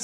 Friends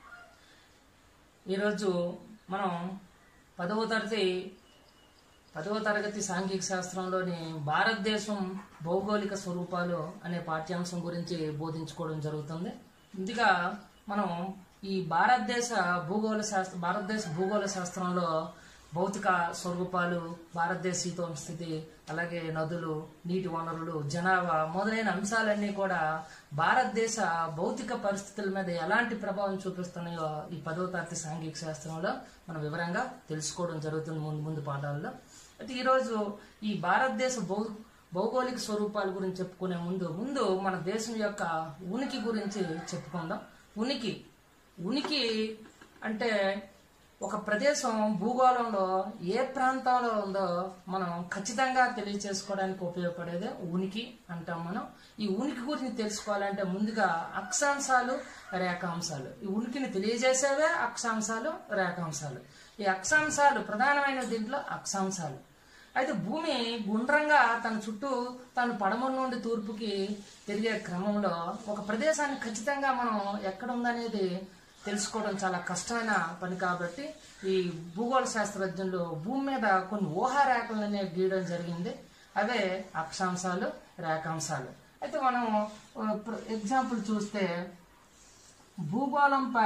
ఈరోజు మనం పదవ తరగతి పదవ తరగతి సాంఘిక శాస్త్రంలోని భారతదేశం భౌగోళిక స్వరూపాలు అనే పాఠ్యాంశం గురించి బోధించుకోవడం జరుగుతుంది ముందుగా మనం ఈ భారతదేశ భూగోళ శాస్త్ర భారతదేశ భూగోళ శాస్త్రంలో భౌతిక స్వరూపాలు భారతదేశ శీతోష్ణ స్థితి అలాగే నదులు నీటి వనరులు జనాభా మొదలైన అంశాలన్నీ కూడా భారతదేశ భౌతిక పరిస్థితుల మీద ఎలాంటి ప్రభావం చూపిస్తున్నాయో ఈ పదవ తరగతి సాంఘిక శాస్త్రంలో మనం వివరంగా తెలుసుకోవడం జరుగుతుంది ముందు ముందు పాఠాల్లో అయితే ఈరోజు ఈ భారతదేశ భౌ భౌగోళిక స్వరూపాల గురించి చెప్పుకునే ముందు ముందు మన దేశం యొక్క ఉనికి గురించి చెప్పుకుందాం ఉనికి ఉనికి అంటే ఒక ప్రదేశం భూగోళంలో ఏ ప్రాంతంలో ఉందో మనం ఖచ్చితంగా తెలియచేసుకోవడానికి ఉపయోగపడేదే ఉనికి అంటాం మనం ఈ ఉనికి గురించి తెలుసుకోవాలంటే ముందుగా అక్షాంశాలు రేఖాంశాలు ఈ ఉనికిని తెలియజేసేవే అక్షాంశాలు రేఖాంశాలు ఈ అక్షాంశాలు ప్రధానమైన దీంట్లో అక్షాంశాలు అయితే భూమి గుండ్రంగా తన చుట్టూ తను పడమర నుండి తూర్పుకి తిరిగే క్రమంలో ఒక ప్రదేశాన్ని ఖచ్చితంగా మనం ఎక్కడ ఉందనేది తెలుసుకోవడం చాలా కష్టమైన పని కాబట్టి ఈ భూగోళ శాస్త్రజ్ఞులు భూమి మీద కొన్ని ఊహారేఖలను అనేవి గీయడం జరిగింది అవే అక్షాంశాలు రేఖాంశాలు అయితే మనం ఎగ్జాంపుల్ చూస్తే భూగోళంపై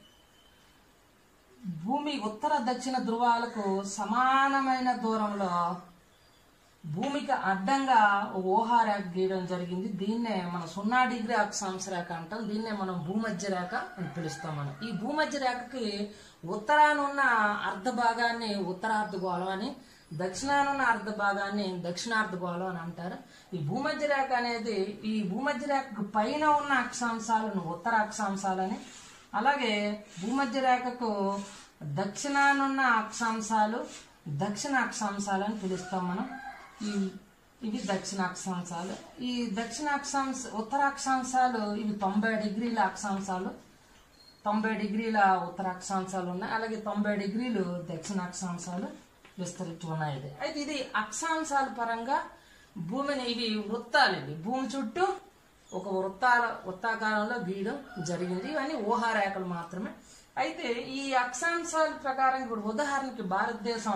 భూమి ఉత్తర దక్షిణ ధృవాలకు సమానమైన దూరంలో భూమికి అడ్డంగా ఊహారేఖ గీయడం జరిగింది దీన్నే మనం సున్నా డిగ్రీ అక్షాంశ రేఖ అంటాం దీన్నే మనం భూమధ్య రేఖ అని పిలుస్తాం మనం ఈ భూమధ్య రేఖకి ఉత్తరానున్న అర్ధ భాగాన్ని ఉత్తరార్ధగోళం అని దక్షిణానున్న అర్ధ భాగాన్ని దక్షిణార్ధగోళం అని అంటారు ఈ భూమధ్య రేఖ అనేది ఈ భూమధ్య రేఖకు పైన ఉన్న అక్షాంశాలను ఉత్తర అక్షాంశాలని అలాగే భూమధ్య రేఖకు దక్షిణానున్న అక్షాంశాలు దక్షిణ అక్షాంశాలని పిలుస్తాం మనం ఈ ఇవి దక్షిణ అక్షాంశాలు ఈ దక్షిణ అక్షాంశ ఉత్తర అక్షాంశాలు ఇవి తొంభై డిగ్రీల అక్షాంశాలు తొంభై డిగ్రీల ఉత్తర అక్షాంశాలు ఉన్నాయి అలాగే తొంభై డిగ్రీలు దక్షిణ అక్షాంశాలు విస్తరించి ఉన్నాయి ఇది. అయితే ఇది అక్షాంశాల పరంగా భూమిని ఇవి వృత్తాలు ఇవి భూమి చుట్టూ ఒక వృత్తాల వృత్తాకారంలో గీయడం జరిగింది ఇవన్నీ ఊహారేఖలు మాత్రమే అయితే ఈ అక్షాంశాల ప్రకారం ఇప్పుడు ఉదాహరణకి భారతదేశం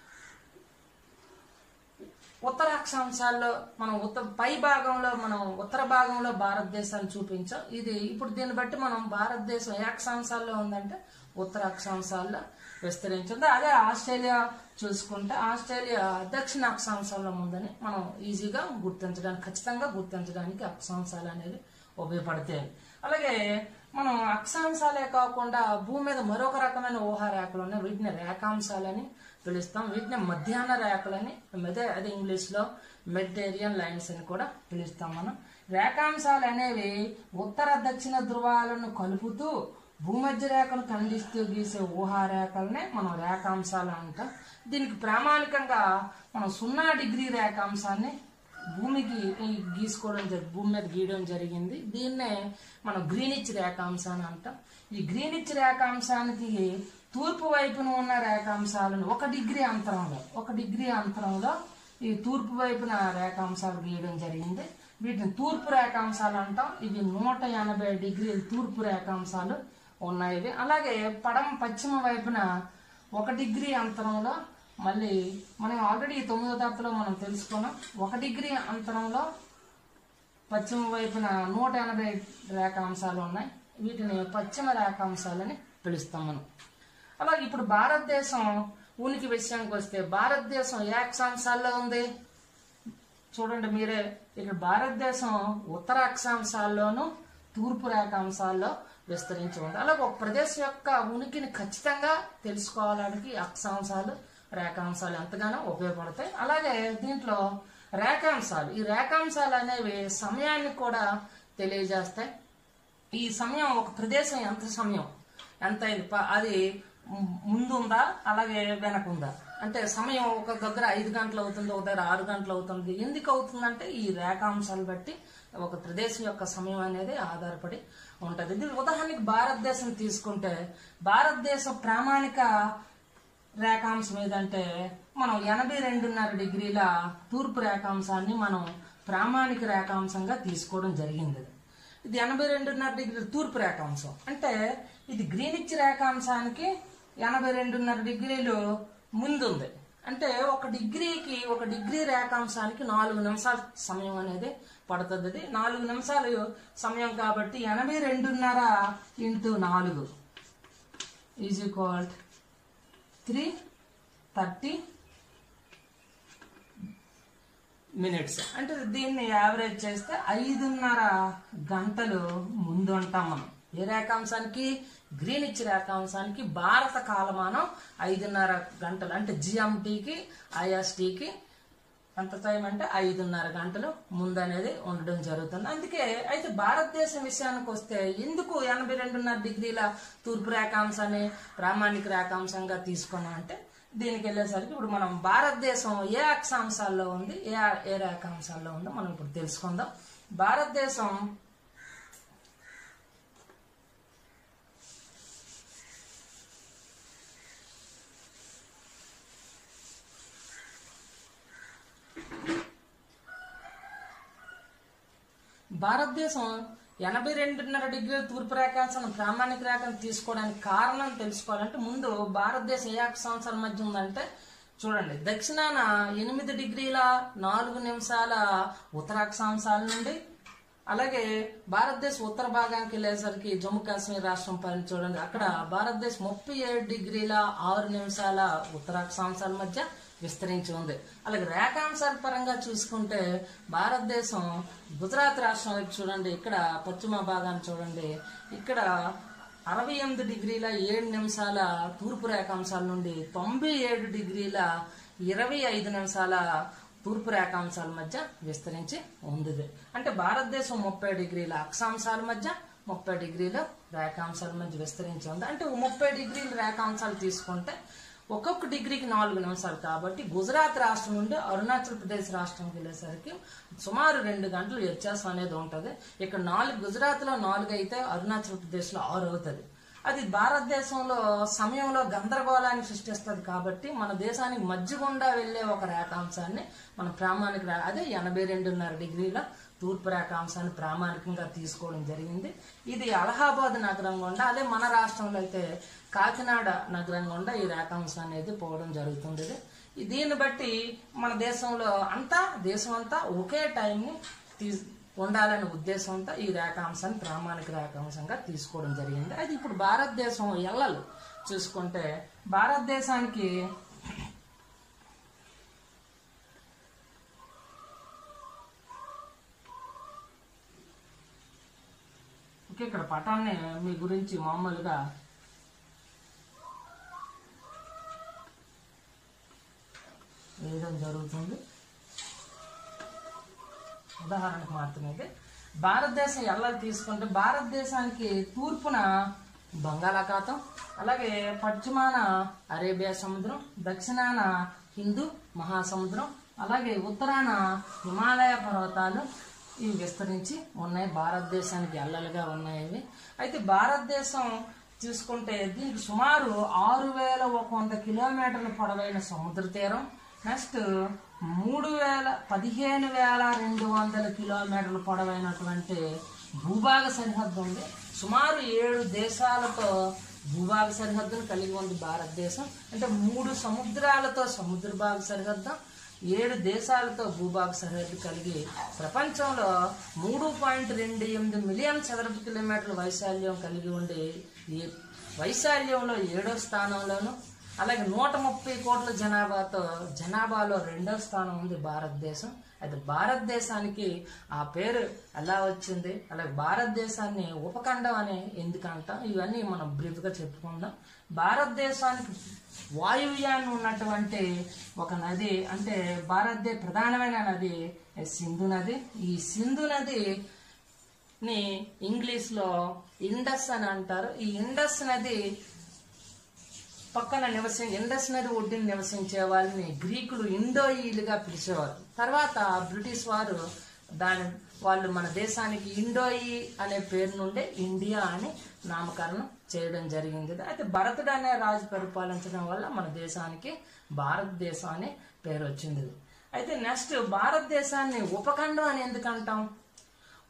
ఉత్తర అక్షాంశాల్లో మనం ఉత్తర పై భాగంలో మనం ఉత్తర భాగంలో భారతదేశాన్ని చూపించాం ఇది ఇప్పుడు దీన్ని బట్టి మనం భారతదేశం ఏ అక్షాంశాల్లో ఉందంటే ఉత్తర అక్షాంశాల్లో విస్తరించింది అదే ఆస్ట్రేలియా చూసుకుంటే ఆస్ట్రేలియా దక్షిణ అక్షాంశాల్లో ఉందని మనం ఈజీగా గుర్తించడానికి ఖచ్చితంగా గుర్తించడానికి అక్షాంశాలు అనేవి ఉపయోగపడతాయి అలాగే మనం అక్షాంశాలే కాకుండా భూమి మీద మరొక రకమైన ఊహారేఖలు ఉన్నాయి వీటిని రేఖాంశాలని పిలుస్తాం వీటిని మధ్యాహ్న రేఖలని అదే అదే ఇంగ్లీష్లో మెడిటేరియన్ లైన్స్ అని కూడా పిలుస్తాం మనం రేఖాంశాలు అనేవి ఉత్తర దక్షిణ ధృవాలను కలుపుతూ భూమధ్య రేఖను ఖండిస్తూ గీసే ఊహారేఖలనే మనం రేఖాంశాలు అంటాం దీనికి ప్రామాణికంగా మనం సున్నా డిగ్రీ రేఖాంశాన్ని భూమికి ఈ గీసుకోవడం జరి భూమి మీద గీయడం జరిగింది దీన్నే మనం గ్రీనిచ్ రేఖాంశాన్ని అంటాం ఈ గ్రీనిచ్ రేఖాంశానికి తూర్పు వైపున ఉన్న రేఖాంశాలను ఒక డిగ్రీ అంతరంలో ఒక డిగ్రీ అంతరంలో ఈ తూర్పు వైపున రేఖాంశాలు గీయడం జరిగింది వీటిని తూర్పు రేఖాంశాలు అంటాం ఇవి నూట ఎనభై డిగ్రీల తూర్పు రేఖాంశాలు ఉన్నాయి ఇవి. అలాగే పడమ పశ్చిమ వైపున ఒక డిగ్రీ అంతరంలో మళ్ళీ మనం ఆల్రెడీ తొమ్మిదో తరగతిలో మనం తెలుసుకున్నాం ఒక డిగ్రీ అంతరంలో పశ్చిమ వైపున నూట ఎనభై రేఖాంశాలు ఉన్నాయి వీటిని పశ్చిమ రేఖాంశాలని పిలుస్తాం మనం అలాగే ఇప్పుడు భారతదేశం ఉనికి విషయానికి వస్తే భారతదేశం ఏ అక్షాంశాల్లో ఉంది చూడండి మీరే ఇక్కడ భారతదేశం ఉత్తర అక్షాంశాల్లోనూ తూర్పు రేఖాంశాల్లో విస్తరించి ఉంది అలాగే ఒక ప్రదేశం యొక్క ఉనికిని ఖచ్చితంగా తెలుసుకోవడానికి అక్షాంశాలు రేఖాంశాలు ఎంతగానో ఉపయోగపడతాయి అలాగే దీంట్లో రేఖాంశాలు ఈ రేఖాంశాలు అనేవి సమయాన్ని కూడా తెలియజేస్తాయి ఈ సమయం ఒక ప్రదేశం ఎంత సమయం ఎంత అయింది ప- అది ము- ముందుందా అలాగే వెనకుందా అంటే సమయం ఒక దగ్గర ఐదు గంటలు అవుతుంది ఒక దగ్గర ఆరు గంటలు అవుతుంది ఎందుకు అవుతుందంటే ఈ రేఖాంశాలు బట్టి ఒక ప్రదేశం యొక్క సమయం అనేది ఆధారపడి ఉంటది దీని ఉదాహరణకి భారతదేశం తీసుకుంటే భారతదేశం ప్రామాణిక రేఖాంశం ఏదంటే మనం ఎనభై రెండున్నర డిగ్రీల తూర్పు రేఖాంశాన్ని మనం ప్రామాణిక రేఖాంశంగా తీసుకోవడం జరిగింది ఇది ఎనభై రెండున్నర డిగ్రీల తూర్పు రేఖాంశం అంటే ఇది గ్రీనిచ్ రేఖాంశానికి ఎనభై రెండున్నర డిగ్రీలు ముందుంది అంటే ఒక డిగ్రీకి ఒక డిగ్రీ రేఖాంశానికి నాలుగు నిమిషాల సమయం అనేది పడుతుంది అది నాలుగు నిమిషాలు సమయం కాబట్టి ఎనభై రెండున్నర ఇంటూ నాలుగు is equal three thirty minutes అంటే దీన్ని యావరేజ్ చేస్తే ఐదున్నర గంటలు ముందు ఉంటాం మనం ఏ రేఖాంశానికి గ్రీనిచ్ రేఖాంశానికి భారత కాలమానం ఐదున్నర గంటలు అంటే జిఎంటీకి ఐఎస్టీకి ఎంత టైం అంటే ఐదున్నర గంటలు ముందు అనేది ఉండడం జరుగుతుంది అందుకే అయితే భారతదేశం విషయానికి వస్తే ఎందుకు ఎనభై రెండున్నర డిగ్రీల తూర్పు రేఖాంశాన్ని ప్రామాణిక రేఖాంశంగా తీసుకున్నాం అంటే దీనికి వెళ్ళేసరికి ఇప్పుడు మనం భారతదేశం ఏ అక్షాంశాల్లో ఉంది ఏ ఏ రేఖాంశాల్లో ఉందో మనం ఇప్పుడు తెలుసుకుందాం భారతదేశం భారతదేశం ఎనభై రెండున్నర డిగ్రీల తూర్పు రేఖాంశం ప్రామాణిక రేఖను తీసుకోవడానికి కారణం తెలుసుకోవాలంటే ముందు భారతదేశం ఏ అక్షాంశాల మధ్య ఉందంటే చూడండి దక్షిణాన ఎనిమిది డిగ్రీల నాలుగు నిమిషాల ఉత్తరాక్షాంశాల నుండి అలాగే భారతదేశం ఉత్తర భాగానికి వెళ్ళేసరికి జమ్మూ కాశ్మీర్ రాష్ట్రం పైన చూడండి అక్కడ భారతదేశం ముప్పై ఏడు డిగ్రీల ఆరు నిమిషాల ఉత్తరాక్షాంశాల మధ్య విస్తరించి ఉంది అలాగే రేఖాంశాల పరంగా చూసుకుంటే భారతదేశం గుజరాత్ రాష్ట్రం వైపు చూడండి ఇక్కడ పశ్చిమ భాగాన్ని చూడండి ఇక్కడ అరవై ఎనిమిది డిగ్రీల ఏడు నిమిషాల తూర్పు రేఖాంశాల నుండి తొంభై ఏడు డిగ్రీల ఇరవై ఐదు నిమిషాల తూర్పు రేఖాంశాల మధ్య విస్తరించి ఉంది అంటే భారతదేశం ముప్పై డిగ్రీల అక్షాంశాల మధ్య ముప్పై డిగ్రీల రేఖాంశాల మధ్య విస్తరించి ఉంది అంటే ముప్పై డిగ్రీల రేఖాంశాలు తీసుకుంటే ఒక్కొక్క డిగ్రీకి నాలుగు నిమిషాలు కాబట్టి గుజరాత్ రాష్ట్రం నుండి అరుణాచల్ ప్రదేశ్ రాష్ట్రంకి వెళ్ళేసరికి సుమారు రెండు గంటలు వ్యత్యాసం అనేది ఉంటుంది ఇక్కడ నాలుగు గుజరాత్లో నాలుగు అయితే అరుణాచల్ ప్రదేశ్లో ఆరు అవుతుంది అది భారతదేశంలో సమయంలో గందరగోళాన్ని సృష్టిస్తుంది కాబట్టి మన దేశానికి మధ్య గుండా వెళ్ళే ఒక రేఖాంశాన్ని మన ప్రామాణిక రే- అదే ఎనభై రెండున్నర డిగ్రీల తూర్పు రేఖాంశాన్ని ప్రామాణికంగా తీసుకోవడం జరిగింది ఇది అలహాబాద్ నగరం గుండా అదే మన రాష్ట్రంలో అయితే కాకినాడ నగరం గుండా ఈ రేఖాంశం అనేది పోవడం జరుగుతుంది ఈ దీన్ని బట్టి మన దేశంలో అంతా దేశం అంతా ఒకే టైంని తీ ఉండాలనే ఉద్దేశంతో ఈ రేఖాంశాన్ని ప్రామాణిక రేఖాంశంగా తీసుకోవడం జరిగింది అది ఇప్పుడు భారతదేశం ఎల్లలు చూసుకుంటే భారతదేశానికి ఓకే ఇక్కడ పటాన్ని మీ గురించి మామూలుగా వేయడం జరుగుతుంది ఉదాహరణకు మాత్రమే ఇది. భారతదేశం ఎల్లలు తీసుకుంటే భారతదేశానికి తూర్పున బంగాళాఖాతం అలాగే పశ్చిమాన అరేబియా సముద్రం దక్షిణాన హిందూ మహాసముద్రం అలాగే ఉత్తరాన హిమాలయ పర్వతాలు ఇవి విస్తరించి ఉన్నాయి భారతదేశానికి ఎల్లలుగా ఉన్నాయి ఇవి అయితే భారతదేశం చూసుకుంటే దీనికి సుమారు ఆరు వేల ఒక వంద కిలోమీటర్ల పొడవైన సముద్ర తీరం నెక్స్ట్ మూడు వేల పదిహేను వేల రెండు వందల కిలోమీటర్ల పొడవైనటువంటి భూభాగ సరిహద్దు ఉంది సుమారు ఏడు దేశాలతో భూభాగ సరిహద్దును కలిగి ఉంది భారతదేశం అంటే మూడు సముద్రాలతో సముద్ర భాగ సరిహద్దు ఏడు దేశాలతో భూభాగ సరిహద్దు కలిగి ప్రపంచంలో మూడు పాయింట్ రెండు ఎనిమిది మిలియన్ చదరపు కిలోమీటర్ల వైశాల్యం కలిగి ఉండి ఈ వైశాల్యంలో ఏడో స్థానంలోను అలాగే నూట ముప్పై కోట్ల జనాభాతో జనాభాలో రెండో స్థానం ఉంది భారతదేశం అయితే భారతదేశానికి ఆ పేరు ఎలా వచ్చింది అలాగే భారతదేశాన్ని ఉపఖండం అని ఎందుకు అంటాం ఇవన్నీ మనం బ్రీఫ్గా చెప్పుకుందాం భారతదేశానికి వాయువ్యాన్ని ఉన్నటువంటి ఒక నది అంటే భారతదేశ ప్రధానమైన నది సింధు నది ఈ సింధు నది ని ఇంగ్లీష్ లో ఇండస్ అని అంటారు ఈ ఇండస్ నది పక్కన నివసి ఇండస్ నది ఒడ్డున నివసించే వాళ్ళని గ్రీకులు ఇండోయిలుగా పిలిచేవారు తర్వాత బ్రిటిష్ వారు దాని వాళ్ళు మన దేశానికి ఇండోయి అనే పేరు నుండి ఇండియా అని నామకరణం చేయడం జరిగింది అయితే భరతుడు అనే రాజు పరిపాలించడం వల్ల మన దేశానికి భారతదేశం అనే పేరు వచ్చింది అయితే నెక్స్ట్ భారతదేశాన్ని ఉపఖండం అని ఎందుకు అంటాం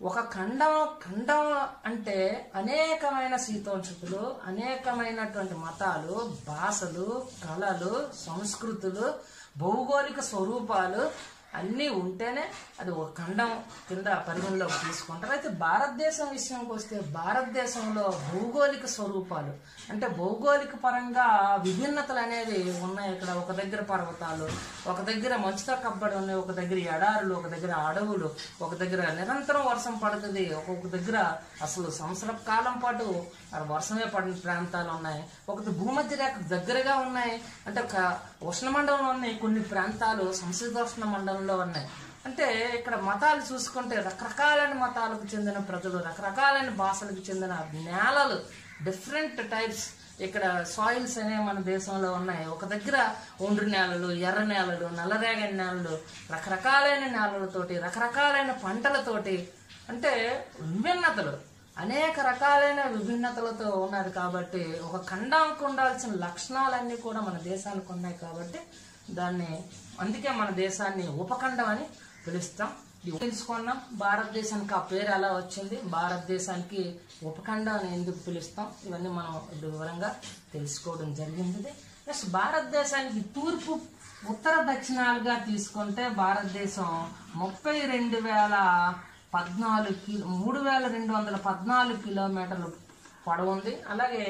ఒక ఖండం ఖండం అంటే అనేకమైన శీతోషకులు అనేకమైనటువంటి మతాలు భాషలు కళలు సంస్కృతులు భౌగోళిక స్వరూపాలు అన్నీ ఉంటేనే అది ఒక ఖండం కింద పరిగణలోకి తీసుకుంటారు అయితే భారతదేశం విషయంకి వస్తే భారతదేశంలో భౌగోళిక స్వరూపాలు అంటే భౌగోళిక పరంగా విభిన్నతలు అనేవి ఉన్నాయి ఇక్కడ ఒక దగ్గర పర్వతాలు ఒక దగ్గర మంచుతో కప్పబడి ఉన్నాయి ఒక దగ్గర ఎడారులు ఒక దగ్గర అడవులు ఒక దగ్గర నిరంతరం వర్షం పడుతుంది ఒక్కొక్క దగ్గర అసలు సంవత్సర కాలం పాటు ఆ వర్షమే పడిన ప్రాంతాలు ఉన్నాయి ఒకటి భూమధ్య రేఖ దగ్గరగా ఉన్నాయి అంటే ఒక ఉష్ణమండలంలో ఉన్నాయి కొన్ని ప్రాంతాలు సంశీతోష్ణ మండలంలో ఉన్నాయి అంటే ఇక్కడ మతాలు చూసుకుంటే రకరకాలైన మతాలకు చెందిన ప్రజలు రకరకాలైన భాషలకు చెందిన నేలలు డిఫరెంట్ టైప్స్ ఇక్కడ సాయిల్స్ అనేవి మన దేశంలో ఉన్నాయి ఒక దగ్గర ఒండ్రు నేలలు ఎర్ర నేలలు నల్లరేగడి నేలలు రకరకాలైన నేలలతోటి రకరకాలైన పంటలతోటి అంటే విభిన్నతలు అనేక రకాలైన విభిన్నతలతో ఉన్నది కాబట్టి ఒక ఖండానికి ఉండాల్సిన లక్షణాలన్నీ కూడా మన దేశానికి ఉన్నాయి కాబట్టి దాన్ని అందుకే మన దేశాన్ని ఉపఖండం అని పిలుస్తాం ఇది తెలుసుకున్నాం భారతదేశానికి ఆ పేరు ఎలా వచ్చింది భారతదేశానికి ఉపఖండం అని ఎందుకు పిలుస్తాం ఇవన్నీ మనం వివరంగా తెలుసుకోవడం జరిగింది నెక్స్ట్ భారతదేశానికి తూర్పు ఉత్తర దక్షిణాలుగా తీసుకుంటే భారతదేశం ముప్పై రెండు వేల పద్నాలుగు కిలో మూడు వేల రెండు వందల పద్నాలుగు కిలోమీటర్లు పొడవుంది అలాగే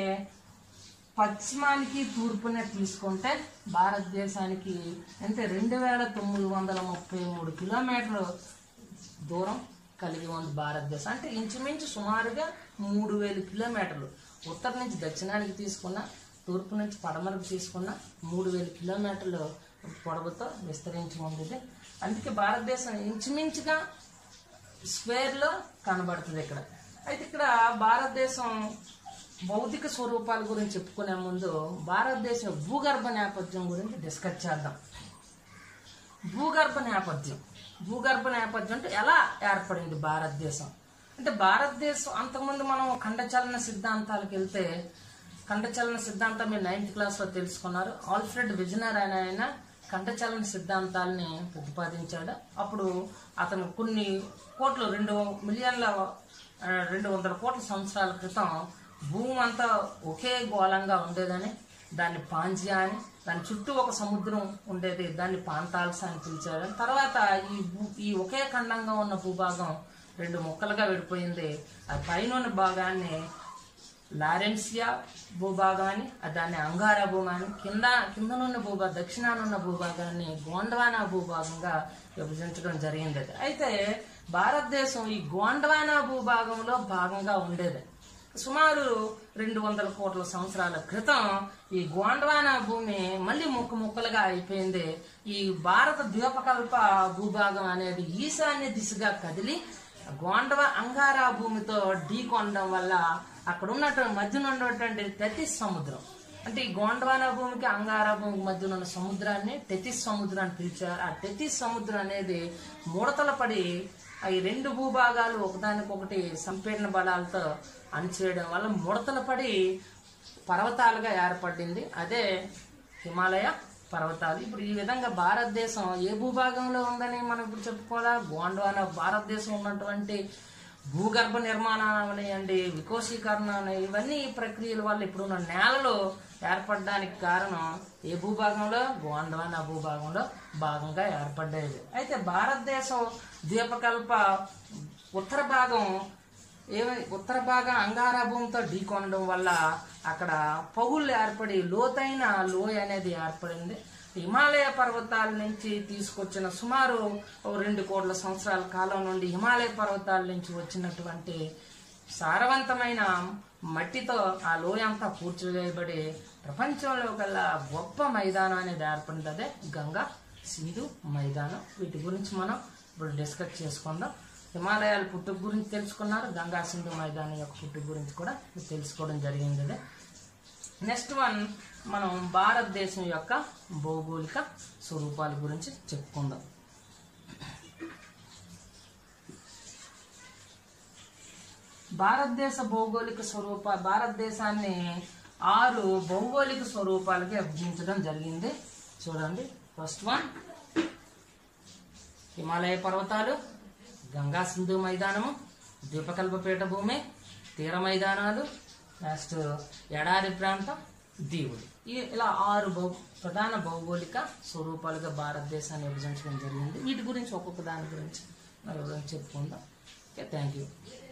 పశ్చిమానికి తూర్పునే తీసుకుంటే భారతదేశానికి అంటే రెండు వేల తొమ్మిది వందల ముప్పై మూడు కిలోమీటర్లు దూరం కలిగి ఉంది భారతదేశం అంటే ఇంచుమించు సుమారుగా మూడు వేలు కిలోమీటర్లు ఉత్తర నుంచి దక్షిణానికి తీసుకున్న తూర్పు నుంచి పడమరకు తీసుకున్న మూడు వేల కిలోమీటర్లు పొడవుతో విస్తరించి ఉంది ఇది. అందుకే భారతదేశం ఇంచుమించుగా స్క్వేర్లో కనబడుతుంది ఇక్కడ అయితే ఇక్కడ భారతదేశం భౌతిక స్వరూపాల గురించి చెప్పుకునే ముందు భారతదేశం భూగర్భ నేపథ్యం గురించి డిస్కస్ చేద్దాం భూగర్భ నేపథ్యం భూగర్భ నేపథ్యం అంటే ఎలా ఏర్పడింది భారతదేశం అంటే భారతదేశం అంతకుముందు మనం ఖండచలన సిద్ధాంతాలకు వెళ్తే ఖండచలన సిద్ధాంతం మీరు నైన్త్ క్లాస్లో తెలుసుకున్నారు ఆల్ఫ్రెడ్ విజనర్ అనే ఆయన ఖండచలన సిద్ధాంతాలని ప్రతిపాదించాడు అప్పుడు అతను కొన్ని కోట్లు రెండు మిలియన్ల ఆ, రెండు వందల కోట్ల సంవత్సరాల క్రితం భూమి అంతా ఒకే గోళంగా ఉండేదని దాన్ని పాంజియా అని దాని చుట్టూ ఒక సముద్రం ఉండేది దాన్ని పాంతాల్స్ అని పిలిచారు తర్వాత ఈ భూ ఈ ఒకే ఖండంగా ఉన్న భూభాగం రెండు ముక్కలుగా విడిపోయింది ఆ పైన ఉన్న భాగాన్ని లారెన్సియా భూభాగాన్ని దాన్ని అంగారా భూమాన్ని కింద కిందనున్న భూభా దక్షిణానున్న భూభాగాన్ని గోండవానా భూభాగంగా విభజించడం జరిగింది అది. అయితే భారతదేశం ఈ గోండవానా భూభాగంలో భాగంగా ఉండేది సుమారు రెండు వందల కోట్ల సంవత్సరాల క్రితం ఈ గోండవానా భూమి మళ్ళీ ముక్క ముక్కలుగా అయిపోయింది ఈ భారత ద్వీపకల్ప భూభాగం అనేది ఈశాన్య దిశగా కదిలి గోండవ అంగారా భూమితో ఢీకొనడం వల్ల అక్కడ ఉన్నటువంటి మధ్యన ఉన్నటువంటి టెతిస్ సముద్రం అంటే ఈ గోండవానా భూమికి అంగారా భూమికి మధ్యన ఉన్న సముద్రాన్ని టెతిస్ సముద్రం అని పిలిచారు ఆ టెతిస్ సముద్రం అనేది ముడతల పడి ఆ ఈ రెండు భూభాగాలు ఒకదానికొకటి సంపీడన బలాలతో అణిచేయడం వల్ల ముడతలు పడి పర్వతాలుగా ఏర్పడింది అదే హిమాలయ పర్వతాలు ఇప్పుడు ఈ విధంగా భారతదేశం ఏ భూభాగంలో ఉందని మనం ఇప్పుడు చెప్పుకోవాలా గోండ్వానా భారతదేశం ఉన్నటువంటి భూగర్భ నిర్మాణం అవనివ్వండి వికోశీకరణ అని ఇవన్నీ ఈ ప్రక్రియల వల్ల ఇప్పుడున్న నేలలో ఏర్పడడానికి కారణం ఏ భూభాగంలో గోండ్వానా భూభాగంలో భాగంగా ఏర్పడ్డది అయితే భారతదేశం ద్వీపకల్ప ఉత్తర భాగం ఏమై ఉత్తర భాగం అంగారా భూమితో ఢీకొనడం వల్ల అక్కడ పగుళ్ళు ఏర్పడి లోతైన లోయ అనేది ఏర్పడింది హిమాలయ పర్వతాల నుంచి తీసుకొచ్చిన సుమారు ఓ రెండు కోట్ల సంవత్సరాల కాలం నుండి హిమాలయ పర్వతాల నుంచి వచ్చినటువంటి సారవంతమైన మట్టితో ఆ లోయ అంతా పూడ్చివేయబడి ప్రపంచంలో కల్లా గొప్ప మైదానం అనేది ఏర్పడింది అదే గంగా సింధు మైదానం వీటి గురించి మనం ఇప్పుడు డిస్కస్ చేసుకుందాం హిమాలయాల పుట్టుక గురించి తెలుసుకున్నారు గంగా సింధు మైదానం యొక్క పుట్టుక గురించి కూడా మీరు తెలుసుకోవడం జరిగింది అదే నెక్స్ట్ వన్ మనం భారతదేశం యొక్క భౌగోళిక స్వరూపాల గురించి చెప్పుకుందాం భారతదేశ భౌగోళిక స్వరూప భారతదేశాన్ని ఆరు భౌగోళిక స్వరూపాలకి విభజించడం జరిగింది చూడండి ఫస్ట్ వన్ హిమాలయ పర్వతాలు గంగా సింధు మైదానము ద్వీపకల్ప పీఠభూమి తీర మైదానాలు నెక్స్ట్ ఎడారి ప్రాంతం దీవులు ఈ ఇలా ఆరు భౌ ప్రధాన భౌగోళిక స్వరూపాలుగా భారతదేశాన్ని విభజించడం జరిగింది వీటి గురించి ఒక్కొక్క దాని గురించి మనం వివరంగా చెప్పుకుందాం ఓకే థ్యాంక్ యూ